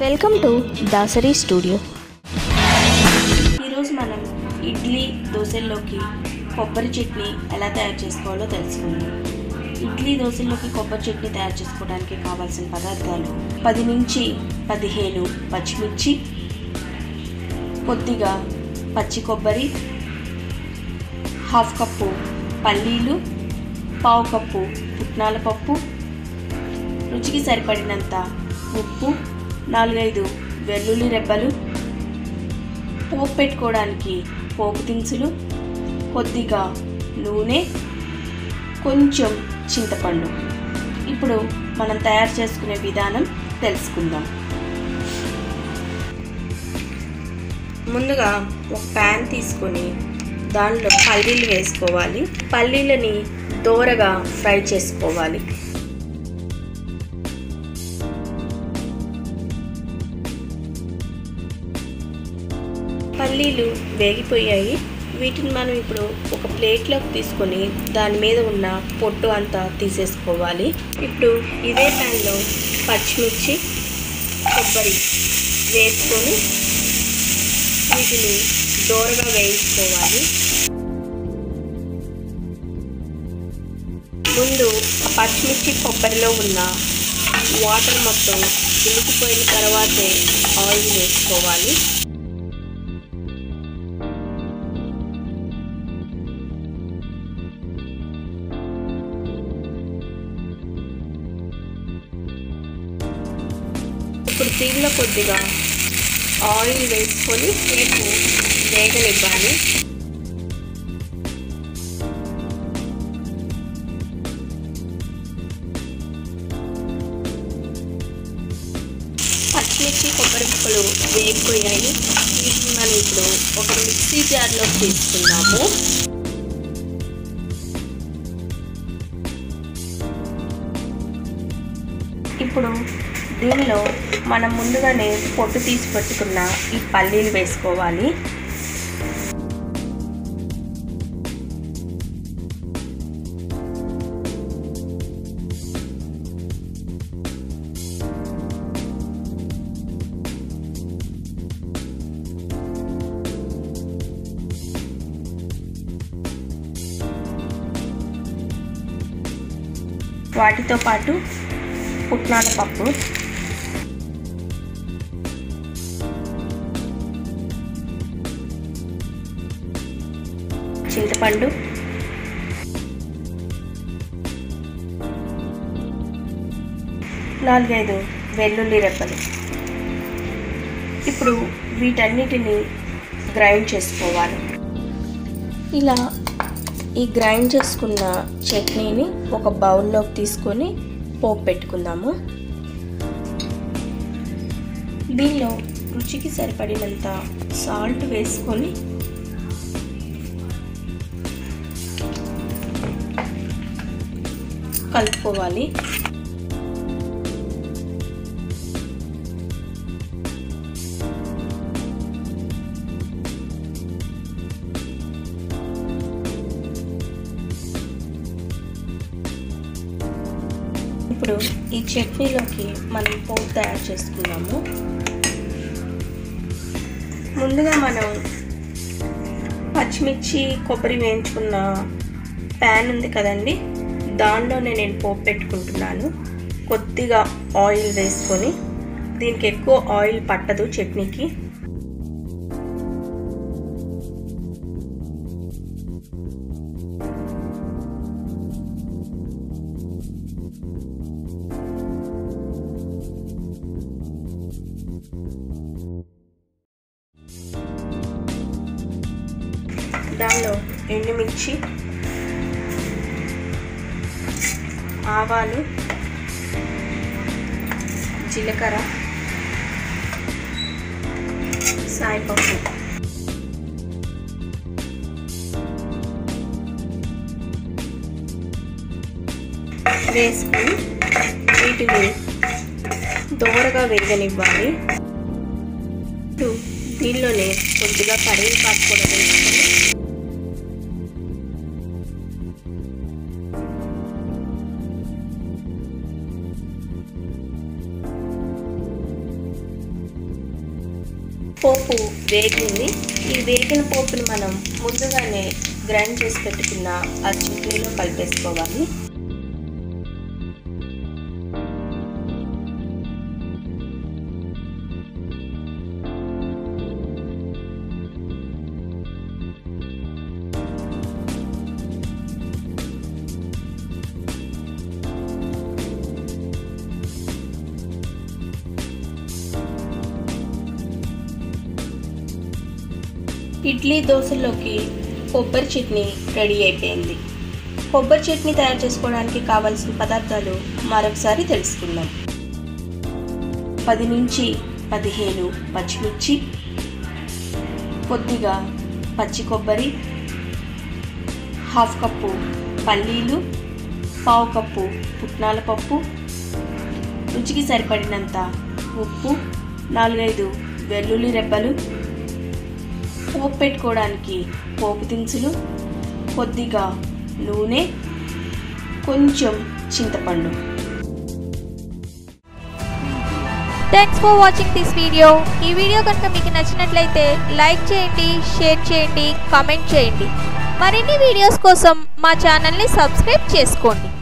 welcome to Dasari studio ఈరోజు మనం ఇడ్లీ దోశల్లోకి కొబ్బరి చట్నీ ఎలా తయారు చేసుకోవాలో తెలుసుకుందాం ఇడ్లీ దోశల్లోకి కొబ్బరి చట్నీ తయారు చేసుకోవడానికి కావాల్సిన పదార్థాలు పది నుంచి పదిహేను పచ్చిమిర్చి కొద్దిగా పచ్చి కొబ్బరి హాఫ్ కప్పు పల్లీలు పావు కప్పు పుట్నాల పప్పు రుచికి సరిపడినంత ఉప్పు నాలుగైదు వెల్లుల్లి రెబ్బలు పోపు పెట్టుకోవడానికి పోపు దినుసులు కొద్దిగా నూనె కొంచెం చింతపండు ఇప్పుడు మనం తయారు చేసుకునే విధానం తెలుసుకుందాం ముందుగా ఒక ప్యాన్ తీసుకొని దానిలో పల్లీలు వేసుకోవాలి పల్లీలని దోరగా ఫ్రై చేసుకోవాలి పల్లీలు వేగిపోయాయి వీటిని మనం ఇప్పుడు ఒక ప్లేట్లోకి తీసుకొని దాని మీద ఉన్న పొట్టు అంతా తీసేసుకోవాలి ఇప్పుడు ఇదే ప్యాన్లో పచ్చిమిర్చి కొబ్బరి వేసుకొని వీటిని దోరగా వేయించుకోవాలి ముందు ఆ పచ్చిమిర్చి కొబ్బరిలో ఉన్న వాటర్ మొత్తం ఉడికిపోయిన తర్వాతే ఆయిల్ వేసుకోవాలి ఇప్పుడు దీనిలో కొద్దిగా ఆయిల్ వేసుకొని రేపు వేగనివ్వాలి పచ్చిమిర్చి కొబ్బరి ముక్కలు వేగిపోయాయి వీటిని మనం ఇప్పుడు ఒక మిక్సీ జార్లో తీసుకుందాము ఇప్పుడు దీనిలో మనం ముందుగానే పొట్టు తీసి పెట్టుకున్న ఈ పల్లీలు వేసుకోవాలి వాటితో పాటు పుట్నాల పప్పు చింతపండు నాలుగైదు వెల్లుల్లి రెప్పలు ఇప్పుడు వీటన్నిటిని గ్రైండ్ చేసుకోవాలి ఇలా ఈ గ్రైండ్ చేసుకున్న చట్నీని ఒక బౌల్లోకి తీసుకొని పోపు పెట్టుకుందాము దీనిలో రుచికి సరిపడినంత సాల్ట్ వేసుకొని కలుపుకోవాలి ఇప్పుడు ఈ చట్నీలోకి మనం పోపు తయారు చేసుకున్నాము ముందుగా మనం పచ్చిమిర్చి కొబ్బరి వేయించుకున్న ప్యాన్ ఉంది కదండి దానిలోనే నేను పోపు పెట్టుకుంటున్నాను కొద్దిగా ఆయిల్ వేసుకొని దీనికి ఎక్కువ ఆయిల్ పట్టదు చట్నీకి దానిలో ఎండుమిర్చి ఆవాలు జీలకర్ర సాయిపప్పు వేసుకొని వీటిని దోరగా వేగనివ్వాలి ఇప్పుడు దీనిలోనే కొద్దిగా కరివేపాకు కూడా వేసుకొని పోపు వేగింది ఈ వేగిన పోపుని మనం ముందుగానే గ్రైండ్ చేసి పెట్టుకున్న ఆ చట్నీలో కలిపేసుకోవాలి ఇడ్లీ దోశల్లోకి కొబ్బరి చట్నీ రెడీ అయిపోయింది కొబ్బరి చట్నీ తయారు చేసుకోవడానికి కావాల్సిన పదార్థాలు మరొకసారి తెలుసుకుందాం పది నుంచి పదిహేను పచ్చిమిర్చి కొద్దిగా పచ్చి కొబ్బరి హాఫ్ కప్పు పల్లీలు పావు కప్పు పుట్నాల పప్పు రుచికి సరిపడినంత ఉప్పు నాలుగైదు వెల్లుల్లి రెబ్బలు పోపు పెట్టుకోవడానికి పోపు దినుసులు కొద్దిగా నూనె కొంచెం చింతపండు thanks for watching this video ఈ వీడియో కనుక మీకు నచ్చినట్లయితే లైక్ చేయండి షేర్ చేయండి కామెంట్ చేయండి మరిన్ని వీడియోస్ కోసం మా ఛానల్ని సబ్స్క్రైబ్ చేసుకోండి